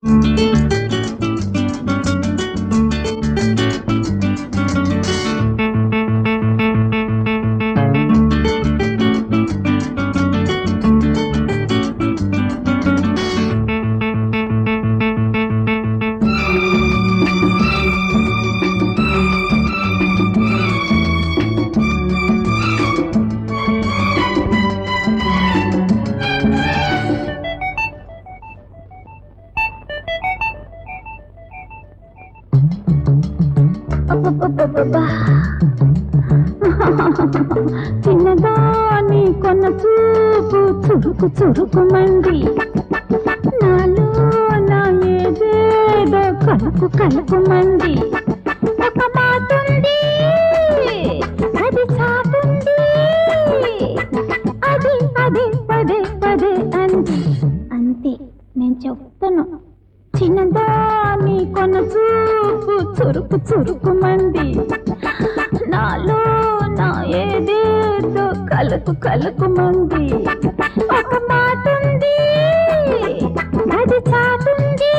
అబ్బబ్బబ్బబ్బా. చిన్నదాని కొన్న చూపు చురుకు చురుకుమంది నాలో నా ఏదేదో కలుకు కలుకుమంది ఒక మాటుంది అది చాటుంది అది అది పదే పదే అంది అంతే నేను చెప్తాను చిన్నదాని కొన చూపు చురుకు చురుకుమంది నాలో నా ఏదేదో కలుకు కలుకుమంది ఒక మాట ఉంది అది చాటుంది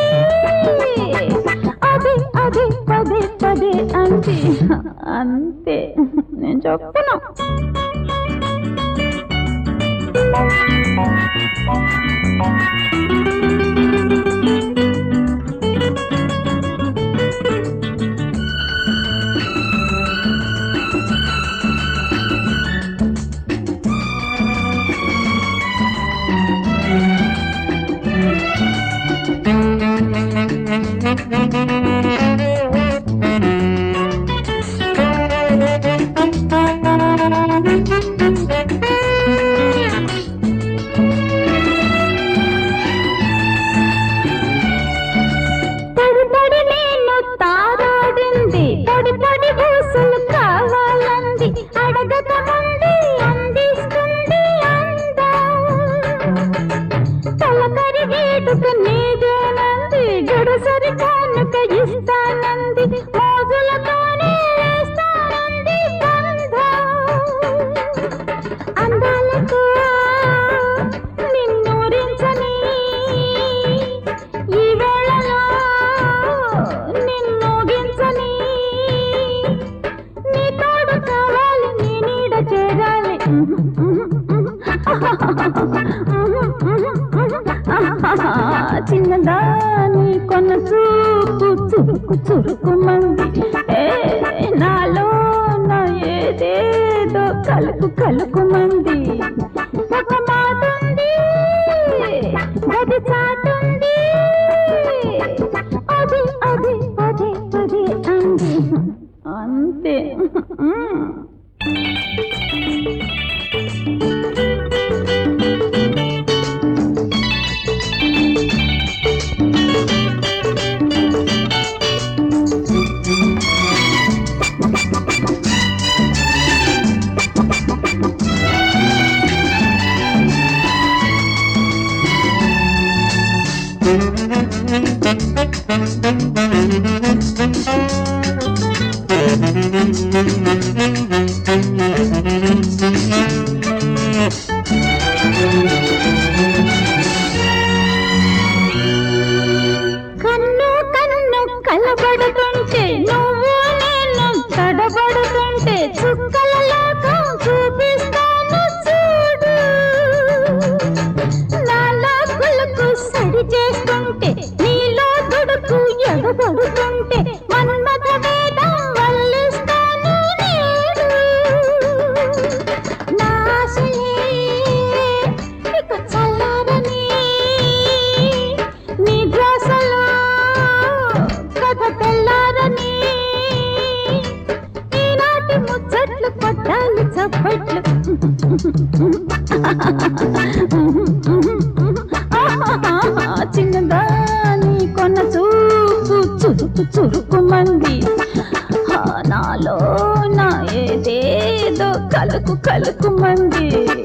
అది అది పదే పదే అంది అంతే నేను చెప్తాను తడి తడి నేను తారాడింది పొడి పొడి బూసులు కావాలంది అడగక ముందే అందిస్తుంది అందం తలకరి వేడుక నీదేనంది గడుసరి కానుక ఇస్తానంది మోజులతోనే వేస్తానంది బంధం అందాలతో నిన్నూరించని ఈ వేళలో నిన్నూగించని నీ తోడు కావాలి నీ నీడ చేరాలి చిన్నదాని కొన్న చూపు చురుకు చురుకుమంది ఏ నాలో నా ఏదేదో కలుకు కలుకుమంది ఒక మాట ఉంది అది చాటుంది అది అది పదే పదే అంది అంతే కన్ను కన్ను కలబడుతుంటే నువ్వు నేను తడబడుతుంటే చుక్కల లోకం చూపిస్తాను చూడు నాలో కులుకు సడి చేస్తుంటే నీలో దుడుకు ఎగబడుతుంటే మన్మథ వేదం వల్లిస్తాను నేడు నా ఆశలే ఇక చల్లారని నీ ధ్యాసలో కథ తెల్లారని ఈనాటి ముచ్చట్లు కొట్టాలి చప్పట్లు చిన్నదాని కొన్న చూపు చురుకు చురుకు మంది నాలో నా ఏదేదో కలుకు కలుకు మంది